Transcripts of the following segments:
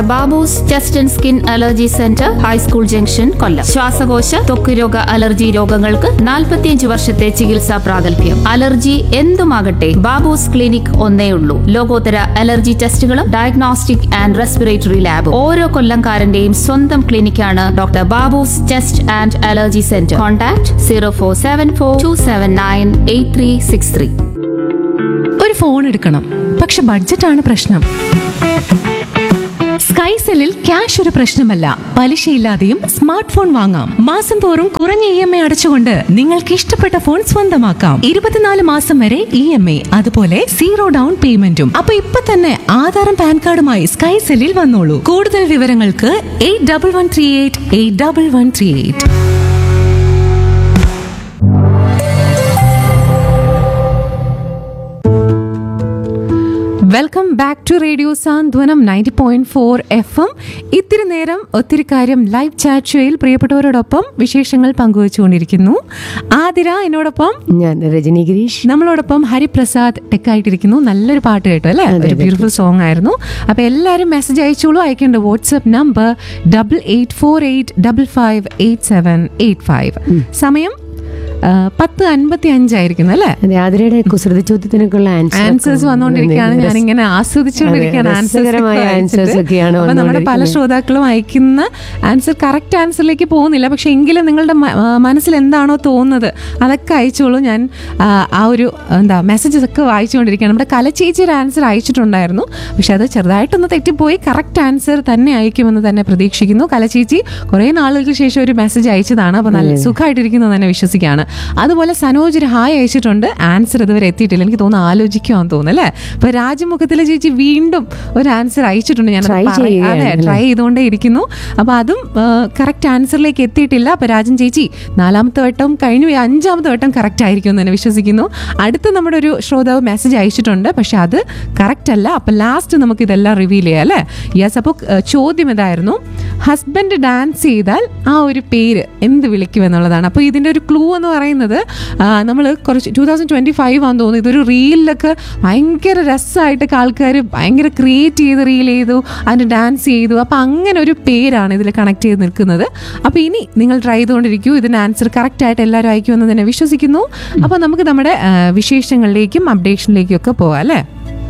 Babu's chest and skin allergy centre high school junction Kollam ശ്വാസകോശ ത്വക്ക് രോഗ അലർജി രോഗങ്ങൾക്ക് 45 വർഷത്തെ ചികിത്സാ പ്രാഗൽഭ്യം അലർജി എന്തുമാകട്ടെ ബാബൂസ് ക്ലിനിക് ഒന്നേ ഉള്ളൂ ലോകോത്തര അലർജി ടെസ്റ്റുകളും ഡയഗ്നോസ്റ്റിക് ആൻഡ് റെസ്പിറേറ്ററി ലാബും ഓരോ കൊല്ലംകാരന്റെയും സ്വന്തം ക്ലിനിക്കാണ് doctor Babus chest and allergy centre contact zero four seven four two seven nine eight three six three ഒരു ഫോൺ എടുക്കണം പക്ഷെ ബഡ്ജറ്റാണ് പ്രശ്നം സ്കൈസെല്ലിൽ ക്യാഷ് ഒരു പ്രശ്നമല്ല പലിശയില്ലാതെയും സ്മാർട്ട് ഫോൺ വാങ്ങാം മാസം തോറും കുറഞ്ഞ ഇ എം ഐ അടച്ചുകൊണ്ട് നിങ്ങൾക്ക് ഇഷ്ടപ്പെട്ട ഫോൺ സ്വന്തമാക്കാം ഇരുപത്തിനാല് മാസം വരെ ഇ എം ഐ അതുപോലെ സീറോ ഡൗൺ പേയ്മെന്റും അപ്പൊ ഇപ്പൊ തന്നെ ആധാറും പാൻ കാർഡുമായി സ്കൈസെല്ലിൽ വന്നോളൂ കൂടുതൽ വിവരങ്ങൾക്ക് eight double one three eight eight double one three eight welcome back to radio Santhwanam ninety point four F M ഇത്തിരി നേരം ഒത്തിരി കാര്യം ലൈവ് ചാറ്റ് ഷോയിൽ പ്രിയപ്പെട്ടവരോടൊപ്പം വിശേഷങ്ങൾ പങ്കുവച്ചുകൊണ്ടിരിക്കുന്നു ആതിര എന്നോടൊപ്പം ഞാൻ രജനി ഗിരീഷ് നമ്മളോടൊപ്പം ഹരിപ്രസാദ് ടെക്കായിട്ടിരിക്കുന്നു നല്ലൊരു പാട്ട് കേട്ടോ അല്ലേ ഒരു ബ്യൂട്ടിഫുൾ സോങ് ആയിരുന്നു അപ്പൊ എല്ലാവരും മെസ്സേജ് അയച്ചോളൂ അയക്കേണ്ട WhatsApp number double eight four eight double five eight seven eight five സമയം ആ, പത്ത് അൻപത്തി അഞ്ചായിരിക്കുന്നു അല്ലേ അതെ ആതിരയുടെ കുസൃതി ചോദ്യത്തിനൊക്കെയുള്ള ആൻസേഴ്സ് വന്നുകൊണ്ടിരിക്കുകയാണ് ഞാൻ ഇങ്ങനെ ആസ്വദിച്ചുകൊണ്ടിരിക്കുകയാണ് അതെ, ആൻസേഴ്സ് രസകരമായ answers ഒക്കെയാണ് അപ്പൊ നമ്മുടെ പല വന്നുകൊണ്ടിരിക്കുന്നത്. ശ്രോതാക്കളും അയക്കുന്ന ആൻസർ കറക്റ്റ് ആൻസറിലേക്ക് പോകുന്നില്ല പക്ഷെ എങ്കിലും നിങ്ങളുടെ മ- ആ, മനസ്സിൽ എന്താണോ തോന്നുന്നത് അതൊക്കെ അയച്ചോളൂ ഞാൻ ആ, ആ ഒരു എന്താ മെസ്സേജസ് ഒക്കെ വായിച്ചുകൊണ്ടിരിക്കുകയാണ് നമ്മുടെ കലച്ചേച്ചി ഒരു ആൻസർ അയച്ചിട്ടുണ്ടായിരുന്നു പക്ഷെ അത് ചെറുതായിട്ടൊന്ന് തെറ്റിപ്പോയി കറക്റ്റ് ആൻസർ തന്നെ അയക്കുമെന്ന് തന്നെ പ്രതീക്ഷിക്കുന്നു കലച്ചേച്ചി കുറേ നാളുകൾക്ക് ശേഷം ഒരു മെസ്സേജ് അയച്ചതാണ് അപ്പൊ നല്ല സുഖമായിട്ടിരിക്കുന്നു എന്ന് തന്നെ വിശ്വസിക്കുകയാണ് അതുപോലെ സനോജ് ഒരു ഹായ് അയച്ചിട്ടുണ്ട് ആൻസർ ഇതുവരെ എത്തിയിട്ടില്ല എനിക്ക് തോന്നുന്നു ആലോചിക്കുവാന്ന് തോന്നുന്നു അല്ലേ അപ്പൊ രാജമുഖത്തിലെ ചേച്ചി വീണ്ടും ഒരു ആൻസർ അയച്ചിട്ടുണ്ട് ഞാൻ Try ചെയ്യുകയാണ് അല്ലേ? ട്രൈ ചെയ്തുകൊണ്ടേ ഇരിക്കുന്നു അപ്പൊ അതും കറക്റ്റ് ആൻസറിലേക്ക് എത്തിയിട്ടില്ല അപ്പൊ രാജൻ ചേച്ചി നാലാമത്തെ വട്ടം കഴിഞ്ഞു ഈ അഞ്ചാമത്തെ വട്ടം കറക്റ്റ് ആയിരിക്കും എന്ന് തന്നെ വിശ്വസിക്കുന്നു അടുത്ത നമ്മുടെ ഒരു ശ്രോതാവ് മെസ്സേജ് അയച്ചിട്ടുണ്ട് പക്ഷെ അത് കറക്റ്റ് അല്ല അപ്പൊ ലാസ്റ്റ് നമുക്ക് ഇതെല്ലാം റിവീൽ ചെയ്യാം അല്ലേ യെസ് അപ്പോൾ ചോദ്യം ഇതായിരുന്നു ഹസ്ബൻഡ് ഡാൻസ് ചെയ്താൽ ആ ഒരു പേര് എന്ത് വിളിക്കും എന്നുള്ളതാണ് അപ്പോൾ ഇതിൻ്റെ ഒരു ക്ലൂ എന്ന് പറയുന്നത് നമ്മൾ കുറച്ച് ടൂ തൗസൻഡ് ട്വൻറ്റി ഫൈവ് ആണെന്ന് തോന്നുന്നു ഇതൊരു റീലിലൊക്കെ ഭയങ്കര രസമായിട്ടൊക്കെ ആൾക്കാർ ഭയങ്കര ക്രിയേറ്റ് ചെയ്ത് റീൽ ചെയ്തു അതിന് ഡാൻസ് ചെയ്തു അപ്പോൾ അങ്ങനെ ഒരു പേരാണ് ഇതിൽ കണക്ട് ചെയ്ത് നിൽക്കുന്നത് അപ്പോൾ ഇനി നിങ്ങൾ ട്രൈ ചെയ്തുകൊണ്ടിരിക്കൂ ഇതിന് ആൻസർ കറക്റ്റ് ആയിട്ട് എല്ലാവരും അയക്കുമെന്ന് തന്നെ വിശ്വസിക്കുന്നു അപ്പോൾ നമുക്ക് നമ്മുടെ ആ, വിശേഷങ്ങളിലേക്കും അപ്ഡേഷനിലേക്കും ഒക്കെ പോവാം അല്ലേ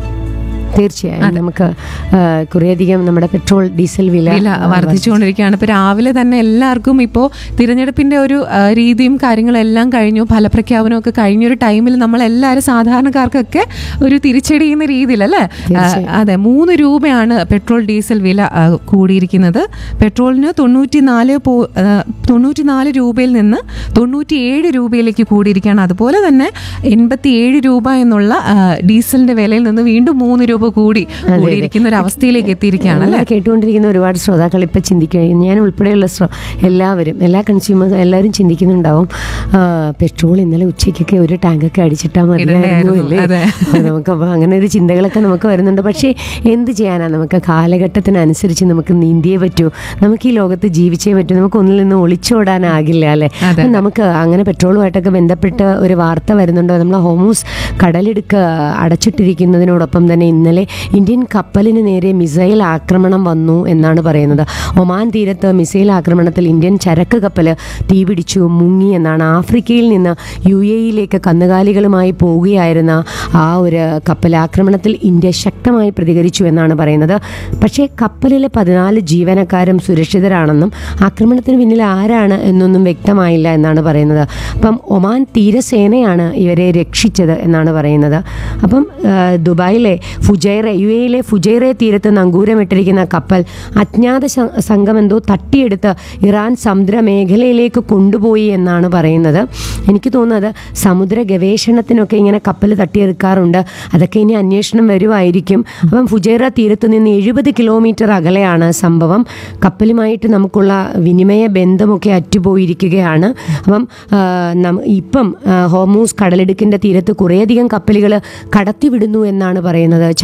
തീർച്ചയായും നമുക്ക് ആ, കുറേയധികം നമ്മുടെ പെട്രോൾ ഡീസൽ വില വില വർദ്ധിച്ചുകൊണ്ടിരിക്കുകയാണ് ഇപ്പോൾ രാവിലെ തന്നെ എല്ലാവർക്കും ഇപ്പോൾ തിരഞ്ഞെടുപ്പിന്റെ ഒരു ആ, രീതിയും കാര്യങ്ങളും എല്ലാം കഴിഞ്ഞു ഫലപ്രഖ്യാപനം ഒക്കെ കഴിഞ്ഞൊരു ടൈമിൽ നമ്മൾ എല്ലാവരും സാധാരണക്കാർക്കൊക്കെ ഒരു തിരിച്ചടി ചെയ്യുന്ന രീതിയിൽ അല്ലേ ആ, അതെ മൂന്ന് രൂപയാണ് പെട്രോൾ ഡീസൽ വില ആ, കൂടിയിരിക്കുന്നത് പെട്രോളിന് തൊണ്ണൂറ്റി നാല് പോ തൊണ്ണൂറ്റി നാല് രൂപയിൽ നിന്ന് തൊണ്ണൂറ്റിയേഴ് രൂപയിലേക്ക് കൂടിയിരിക്കുകയാണ് അതുപോലെ തന്നെ എൺപത്തിയേഴ് രൂപ എന്നുള്ള ആ, ഡീസലിന്റെ വിലയിൽ നിന്ന് വീണ്ടും മൂന്ന് രൂപ കൂടി കൂടിയിരിക്കുന്ന ഒരു അവസ്ഥയിലേക്ക് എത്തിയിരിക്കുകയാണ് അല്ലേ നമ്മളെ കേട്ടുകൊണ്ടിരിക്കുന്ന ഒരുപാട് ശ്രോതാക്കൾ ഇപ്പം ചിന്തിക്കുക ഞാൻ ഉൾപ്പെടെയുള്ള ശ്രോ എല്ലാവരും എല്ലാ കൺസ്യൂമേഴ്സും എല്ലാവരും ചിന്തിക്കുന്നുണ്ടാവും ആ, പെട്രോൾ ഇന്നലെ ഉച്ചയ്ക്കൊക്കെ ഒരു ടാങ്കൊക്കെ അടിച്ചിട്ടാൽ മതിയായിരുന്നു ഇടണമായിരുന്നു, അല്ലേ അതെ. അപ്പോൾ നമുക്ക് അപ്പോൾ അങ്ങനെ ഒരു ചിന്തകളൊക്കെ നമുക്ക് വരുന്നുണ്ട് പക്ഷേ എന്ത് ചെയ്യാനാണ് നമുക്ക് കാലഘട്ടത്തിനനുസരിച്ച് നമുക്ക് നീന്തിയേ പറ്റൂ നമുക്ക് ഈ ലോകത്ത് ജീവിച്ചേ പറ്റൂ നമുക്ക് ഒന്നിൽ നിന്ന് ഒളിച്ചോടാനാകില്ല അല്ലേ അതെ. അപ്പം നമുക്ക് അങ്ങനെ പെട്രോളുമായിട്ടൊക്കെ ബന്ധപ്പെട്ട് ഒരു വാർത്ത വരുന്നുണ്ട് നമ്മൾ ഹോമൂസ് കടലിടുക്ക് അടച്ചിട്ടിരിക്കുന്നതിനോടൊപ്പം തന്നെ ഇന്നലെ ഇന്ത്യൻ കപ്പലിന് നേരെ മിസൈൽ ആക്രമണം വന്നു എന്നാണ് പറയുന്നത് ഒമാൻ തീരത്ത് മിസൈൽ ആക്രമണത്തിൽ ഇന്ത്യൻ ചരക്ക് കപ്പൽ തീപിടിച്ചു മുങ്ങി എന്നാണ് ആഫ്രിക്കയിൽ നിന്ന് യു എയിലേക്ക് കന്നുകാലികളുമായി പോവുകയായിരുന്ന ആ ഒരു കപ്പൽ ആക്രമണത്തിൽ ഇന്ത്യ ശക്തമായി പ്രതികരിച്ചു എന്നാണ് പറയുന്നത് പക്ഷേ കപ്പലിലെ പതിനാല് ജീവനക്കാരും സുരക്ഷിതരാണെന്നും ആക്രമണത്തിന് പിന്നിൽ ആരാണ് എന്നൊന്നും വ്യക്തമായില്ല എന്നാണ് പറയുന്നത് അപ്പം ഒമാൻ തീരസേനയാണ് ഇവരെ രക്ഷിച്ചത് എന്നാണ് പറയുന്നത് അപ്പം ആ, ദുബായിലെ ഫുജൈറ യു എയിലെ ഫുജൈറ തീരത്ത് നങ്കൂരമിട്ടിരിക്കുന്ന കപ്പൽ അജ്ഞാത സ- സംഘം എന്തോ തട്ടിയെടുത്ത് ഇറാൻ സമുദ്ര മേഖലയിലേക്ക് കൊണ്ടുപോയി എന്നാണ് പറയുന്നത് എനിക്ക് തോന്നുന്നത് സമുദ്ര ഗവേഷണത്തിനൊക്കെ ഇങ്ങനെ കപ്പൽ തട്ടിയെടുക്കാറുണ്ട് അതൊക്കെ ഇനി അന്വേഷണം വരുമായിരിക്കും അപ്പം ഫുജൈറ തീരത്ത് നിന്ന് എഴുപത് കിലോമീറ്റർ അകലെയാണ് സംഭവം കപ്പലുമായിട്ട് നമുക്കുള്ള വിനിമയ ബന്ധമൊക്കെ അറ്റുപോയിരിക്കുകയാണ് അപ്പം ആ, നം- ഇപ്പം ആ, ഹോമൂസ് കടലിടുക്കിൻ്റെ തീരത്ത് കുറേയധികം കപ്പലുകൾ കടത്തിവിടുന്നു എന്നാണ് പറയുന്നത് ചൈന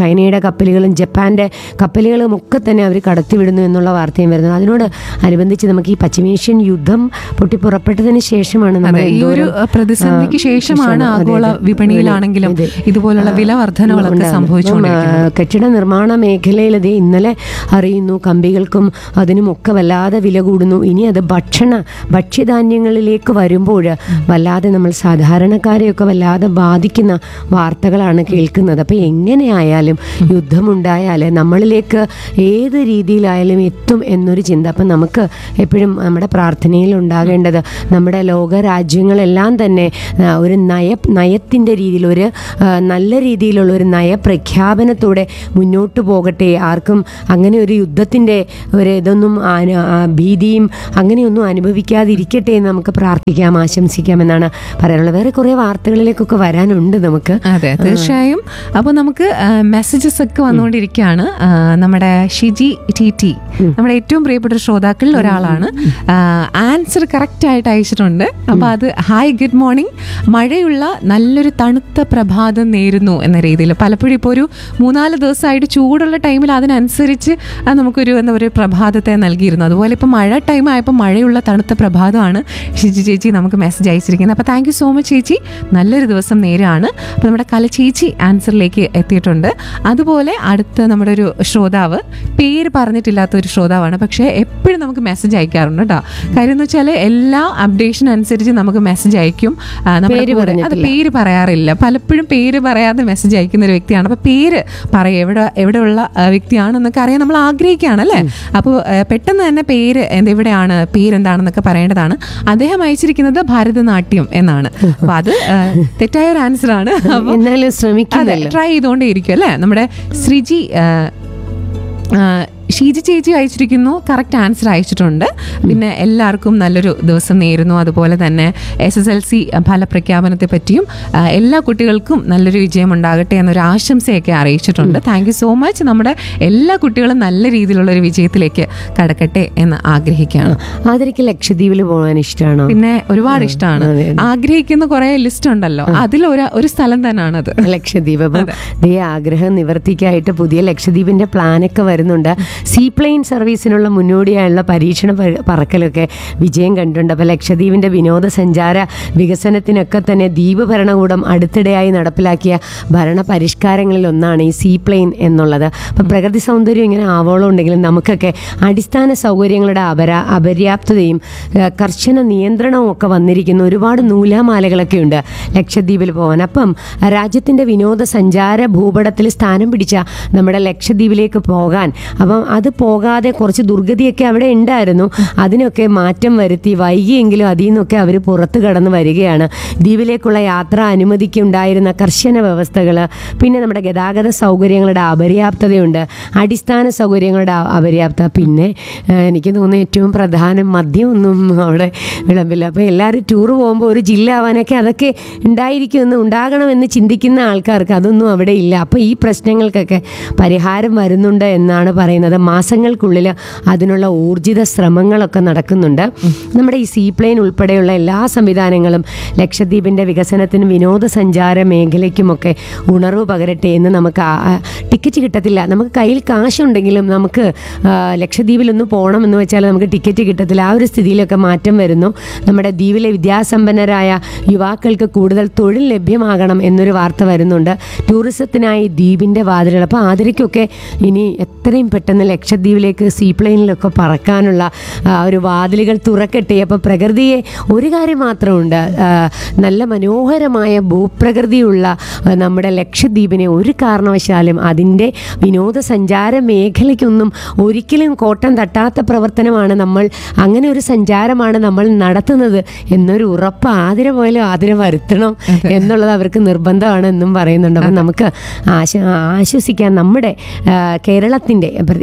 ചൈനയുടെ കപ്പലുകളും ജപ്പാന്റെ കപ്പലുകളും ഒക്കെ തന്നെ അവർ കടത്തിവിടുന്നു എന്നുള്ള വാർത്തയും വരുന്നത് അതിനോട് അനുബന്ധിച്ച് നമുക്ക് ഈ പശ്ചിമേഷ്യൻ യുദ്ധം പൊട്ടിപ്പുറപ്പെട്ടതിന് ശേഷമാണ് നമ്മൾ അതെ ഈ ഒരു എന്തോരം, അഹ്, പ്രതിസന്ധിക്ക് ആ, ശേഷമാണ് അതെ, ആഗോള അതെ. വിപണിയിലാണെങ്കിലും അതെ. ഇതുപോലുള്ള വില വർധനകളൊക്കെ ഉണ്ടാകുന്നത്. സംഭവിച്ചുകൊണ്ടിരിക്കുന്നത് അപ്പം, ആ, കെട്ടിട നിർമ്മാണ മേഖലയിൽ ഇത് ഇന്നലെ അറിയുന്നു കമ്പികൾക്കും അതിനുമൊക്കെ വല്ലാതെ വില കൂടുന്നു ഇനി അത് ഭക്ഷണ ഭക്ഷ്യധാന്യങ്ങളിലേക്ക് വരുമ്പോൾ വല്ലാതെ നമ്മൾ സാധാരണക്കാരെയൊക്കെ വല്ലാതെ ബാധിക്കുന്ന വാർത്തകളാണ് കേൾക്കുന്നത് അപ്പം എങ്ങനെയായാലും യുദ്ധമുണ്ടായാൽ നമ്മളിലേക്ക് ഏത് രീതിയിലായാലും എത്തും എന്നൊരു ചിന്ത അപ്പം നമുക്ക് എപ്പോഴും നമ്മുടെ പ്രാർത്ഥനയിൽ ഉണ്ടാകേണ്ടത് നമ്മുടെ ലോക രാജ്യങ്ങളെല്ലാം തന്നെ ആ, ഒരു നയ നയത്തിൻ്റെ രീതിയിൽ ഒരു ആ, നല്ല രീതിയിലുള്ള ഒരു നയപ്രഖ്യാപനത്തോടെ മുന്നോട്ട് പോകട്ടെ ആർക്കും അങ്ങനെ ഒരു യുദ്ധത്തിൻ്റെ ഒരു ഇതൊന്നും ആന- ആ, ഭീതിയും അങ്ങനെയൊന്നും അനുഭവിക്കാതിരിക്കട്ടെ എന്ന് നമുക്ക് പ്രാർത്ഥിക്കാം ആശംസിക്കാം എന്നാണ് പറയാനുള്ളത് വേറെ കുറേ വാർത്തകളിലേക്കൊക്കെ വരാനുണ്ട് നമുക്ക് അതെ തീർച്ചയായും അപ്പോൾ നമുക്ക് മെസ്സേജസ് ഒക്കെ വന്നുകൊണ്ടിരിക്കുകയാണ് ആ, നമ്മുടെ ഷിജി ടി ടി നമ്മുടെ ഏറ്റവും പ്രിയപ്പെട്ട ശ്രോതാക്കളിൽ ഒരാളാണ് ആൻസർ കറക്റ്റ് ആയിട്ട് അയച്ചിട്ടുണ്ട് അപ്പോൾ അത് ഹായ് ഗുഡ് മോർണിംഗ് മഴയുള്ള നല്ലൊരു തണുത്ത പ്രഭാതം നേരുന്നു എന്ന രീതിയിൽ പലപ്പോഴും ഇപ്പോൾ ഒരു മൂന്നാല് ദിവസമായിട്ട് ചൂടുള്ള ടൈമിൽ അതിനനുസരിച്ച് അത് നമുക്കൊരു എന്താ പറയുക പ്രഭാതത്തെ നൽകിയിരുന്നു അതുപോലെ ഇപ്പോൾ മഴ ടൈം ആയപ്പോൾ മഴയുള്ള തണുത്ത പ്രഭാതമാണ് ഷിജി ചേച്ചി നമുക്ക് മെസ്സേജ് അയച്ചിരിക്കുന്നത് അപ്പോൾ താങ്ക് യു സോ മച്ച് ചേച്ചി നല്ലൊരു ദിവസം നേരാണ് അപ്പോൾ നമ്മുടെ കല ചേച്ചി ആൻസറിലേക്ക് എത്തിയിട്ടുണ്ട് അതുപോലെ അടുത്ത നമ്മുടെ ഒരു ശ്രോതാവ് പേര് പറഞ്ഞിട്ടില്ലാത്ത ഒരു ശ്രോതാവാണ് പക്ഷേ എപ്പോഴും നമുക്ക് മെസ്സേജ് അയക്കാറുണ്ട് കേട്ടോ കാര്യം എന്ന് വെച്ചാൽ എല്ലാ അപ്ഡേഷൻ അനുസരിച്ച് നമുക്ക് മെസ്സേജ് അയക്കും ആ, നമ്മുടെ പേര് കൂടെ- അത് പറഞ്ഞിട്ടില്ല. പേര് പറയാറില്ല പലപ്പോഴും പേര് പറയാതെ മെസ്സേജ് അയക്കുന്ന ഒരു വ്യക്തിയാണ് അപ്പോൾ പേര് പറയും എവിടെ എവിടെയുള്ള ആ, വ്യക്തിയാണെന്നൊക്കെ അറിയാൻ നമ്മൾ ആഗ്രഹിക്കുകയാണ് അല്ലേ അപ്പോൾ പെട്ടെന്ന് തന്നെ പേര് എന്ത് എവിടെയാണ് പേരെന്താണെന്നൊക്കെ പറയേണ്ടതാണ് അദ്ദേഹം അയച്ചിരിക്കുന്നത് ഭരതനാട്യം എന്നാണ് അപ്പോൾ അത് ആ, തെറ്റായ ഒരു ആൻസർ ആണ് അപ്പോൾ എന്നാലും അതെ ശ്രമിക്കുന്നല്ലോ ട്രൈ ചെയ്തുകൊണ്ടേ ഇരിക്കും അല്ലേ നമ്മുടെ ശ്രീജി ആ, ആ, ഷീജി ചേച്ചി അയച്ചിരിക്കുന്നു കറക്റ്റ് ആൻസർ അയച്ചിട്ടുണ്ട് പിന്നെ എല്ലാവർക്കും നല്ലൊരു ദിവസം നേരുന്നു അതുപോലെ തന്നെ എസ് എസ് എൽ സി ഫലപ്രഖ്യാപനത്തെ പറ്റിയും ആ, എല്ലാ കുട്ടികൾക്കും നല്ലൊരു വിജയം ഉണ്ടാകട്ടെ എന്നൊരു ആശംസയൊക്കെ അറിയിച്ചിട്ടുണ്ട് താങ്ക് യു സോ മച്ച് നമ്മുടെ എല്ലാ കുട്ടികളും നല്ല രീതിയിലുള്ള ഒരു വിജയത്തിലേക്ക് കടക്കട്ടെ എന്ന് ആഗ്രഹിക്കുകയാണ് ആദരിക്ക് ലക്ഷദ്വീപിൽ പോകാൻ ഇഷ്ടമാണോ പിന്നെ ഒരുപാട് ഇഷ്ടമാണ് അതെ, അതെ. ആഗ്രഹിക്കുന്ന കുറെ ലിസ്റ്റ് ഉണ്ടല്ലോ അതിൽ ഒരു ഒരു സ്ഥലം തന്നെയാണത് ലക്ഷദ്വീപ് അപ്പം ദേ ആഗ്രഹം നിവർത്തിക്കായിട്ട് പുതിയ ലക്ഷദ്വീപിന്റെ പ്ലാനൊക്കെ വരുന്നുണ്ട് സീ പ്ലെയിൻ സർവീസിനുള്ള മുന്നോടിയായുള്ള പരീക്ഷണ പ- പറക്കലൊക്കെ വിജയം കണ്ടിട്ടുണ്ട് അപ്പോൾ ലക്ഷദ്വീപിന്റെ വിനോദസഞ്ചാര വികസനത്തിനൊക്കെ തന്നെ ദ്വീപ് ഭരണകൂടം അടുത്തിടെയായി നടപ്പിലാക്കിയ ഭരണ പരിഷ്കാരങ്ങളിൽ ഒന്നാണ് ഈ സീ പ്ലെയിൻ എന്നുള്ളത് അപ്പം പ്രകൃതി സൗന്ദര്യം ഇങ്ങനെ ആവോളം ഉണ്ടെങ്കിലും നമുക്കൊക്കെ അടിസ്ഥാന സൗകര്യങ്ങളുടെ അപര അപര്യാപ്തതയും ഏഹ്, കർശന നിയന്ത്രണവും ഒക്കെ വന്നിരിക്കുന്ന ഒരുപാട് നൂലാമാലകളൊക്കെ ഉണ്ട് ലക്ഷദ്വീപിൽ പോകാൻ അപ്പം രാജ്യത്തിൻ്റെ വിനോദസഞ്ചാര ഭൂപടത്തിൽ സ്ഥാനം പിടിച്ച നമ്മുടെ ലക്ഷദ്വീപിലേക്ക് പോകാൻ അപ്പം അത് പോകാതെ കുറച്ച് ദുർഗതിയൊക്കെ അവിടെ ഉണ്ടായിരുന്നു അതിനൊക്കെ മാറ്റം വരുത്തി വൈകിയെങ്കിലും അതിൽ നിന്നൊക്കെ അവർ പുറത്തു കടന്ന് വരികയാണ് ദ്വീപിലേക്കുള്ള യാത്രാ അനുമതിക്ക് ഉണ്ടായിരുന്ന കർശന വ്യവസ്ഥകൾ പിന്നെ നമ്മുടെ ഗതാഗത സൗകര്യങ്ങളുടെ അപര്യാപ്തതയുണ്ട് അടിസ്ഥാന സൗകര്യങ്ങളുടെ അ- അപര്യാപ്തത പിന്നെ ഏഹ്, എനിക്ക് തോന്നുന്നു ഏറ്റവും പ്രധാനം മദ്യമൊന്നും അവിടെ വിളമ്പില്ല അപ്പോൾ എല്ലാവരും ടൂർ പോകുമ്പോൾ ഒരു ജില്ല ആവാനൊക്കെ അതൊക്കെ ഉണ്ടായിരിക്കുമെന്ന് ഉണ്ടാകണമെന്ന് ചിന്തിക്കുന്ന ആൾക്കാർക്ക് അതൊന്നും അവിടെ ഇല്ല അപ്പോൾ ഈ പ്രശ്നങ്ങൾക്കൊക്കെ പരിഹാരം വരുന്നുണ്ട് എന്നാണ് പറയുന്നത് മാസങ്ങൾക്കുള്ളിൽ അതിനുള്ള ഊർജിത ശ്രമങ്ങളൊക്കെ നടക്കുന്നുണ്ട് നമ്മുടെ ഈ സീ പ്ലെയിൻ ഉൾപ്പെടെയുള്ള എല്ലാ സംവിധാനങ്ങളും ലക്ഷദ്വീപിൻ്റെ വികസനത്തിനും വിനോദസഞ്ചാര മേഖലയ്ക്കുമൊക്കെ ഉണർവ് പകരട്ടെ എന്ന് നമുക്ക് ആ- ആ ടിക്കറ്റ് കിട്ടത്തില്ല നമുക്ക് കയ്യിൽ കാശുണ്ടെങ്കിലും നമുക്ക് ആ, ലക്ഷദ്വീപിലൊന്ന് പോകണം എന്ന് വെച്ചാൽ നമുക്ക് ടിക്കറ്റ് കിട്ടത്തില്ല ആ ഒരു സ്ഥിതിയിലൊക്കെ മാറ്റം വരുന്നു നമ്മുടെ ദ്വീപിലെ വിദ്യാസമ്പന്നരായ യുവാക്കൾക്ക് കൂടുതൽ തൊഴിൽ ലഭ്യമാകണം എന്നൊരു വാർത്ത വരുന്നുണ്ട് ടൂറിസത്തിനായി ദ്വീപിൻ്റെ വാതിലുകൾ അപ്പോൾ ആതിരയ്ക്കൊക്കെ ഇനി എത്രയും പെട്ടെന്ന് ലക്ഷദ്വീപിലേക്ക് സീ പ്ലെയിനിലൊക്കെ പറക്കാനുള്ള ആ, ഒരു വാതിലുകൾ തുറക്കട്ടെ അപ്പോൾ പ്രകൃതിയെ ഒരു കാര്യം മാത്രമുണ്ട് ആ, നല്ല മനോഹരമായ ഭൂപ്രകൃതിയുള്ള ആ, നമ്മുടെ ലക്ഷദ്വീപിനെ ഒരു കാരണവശാലും അതിൻ്റെ വിനോദസഞ്ചാര മേഖലയ്ക്കൊന്നും ഒരിക്കലും കോട്ടം തട്ടാത്ത പ്രവർത്തനമാണ് നമ്മൾ അങ്ങനെ ഒരു സഞ്ചാരമാണ് നമ്മൾ നടത്തുന്നത് എന്നൊരു ഉറപ്പ് ആതിര പോയാലും ആതിര വരുത്തണം എന്നുള്ളത് അവർക്ക് നിർബന്ധമാണ് എന്നും പറയുന്നുണ്ട് അപ്പം നമുക്ക് ആശ ആശ്വസിക്കാൻ നമ്മുടെ ആ, കേരളത്തിൻ്റെ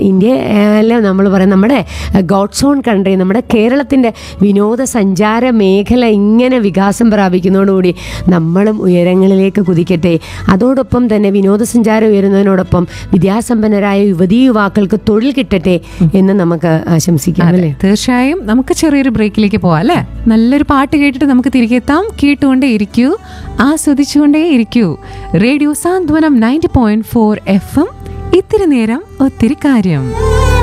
ഇന്ത്യയിലെ നമ്മൾ പറയും നമ്മുടെ ഗോഡ്സ് ഓൺ കൺട്രി നമ്മുടെ കേരളത്തിൻ്റെ വിനോദസഞ്ചാര മേഖല ഇങ്ങനെ വികാസം പ്രാപിക്കുന്നതോടുകൂടി നമ്മളും ഉയരങ്ങളിലേക്ക് കുതിക്കട്ടെ അതോടൊപ്പം തന്നെ വിനോദസഞ്ചാരം ഉയരുന്നതിനോടൊപ്പം വിദ്യാസമ്പന്നരായ യുവതീ യുവാക്കൾക്ക് തൊഴിൽ കിട്ടട്ടെ എന്ന് നമുക്ക് ആശംസിക്കാം അതെ അല്ലേ തീർച്ചയായും നമുക്ക് ചെറിയൊരു ബ്രേക്കിലേക്ക് പോവാം അല്ലേ നല്ലൊരു പാട്ട് കേട്ടിട്ട് നമുക്ക് തിരികെ എത്താം കേട്ടുകൊണ്ടേ ഇരിക്കൂ ആസ്വദിച്ചുകൊണ്ടേ ഇരിക്കൂ radio Santhwanam ninety point four F M ഇത്തിരി നേരം ഒത്തിരി കാര്യം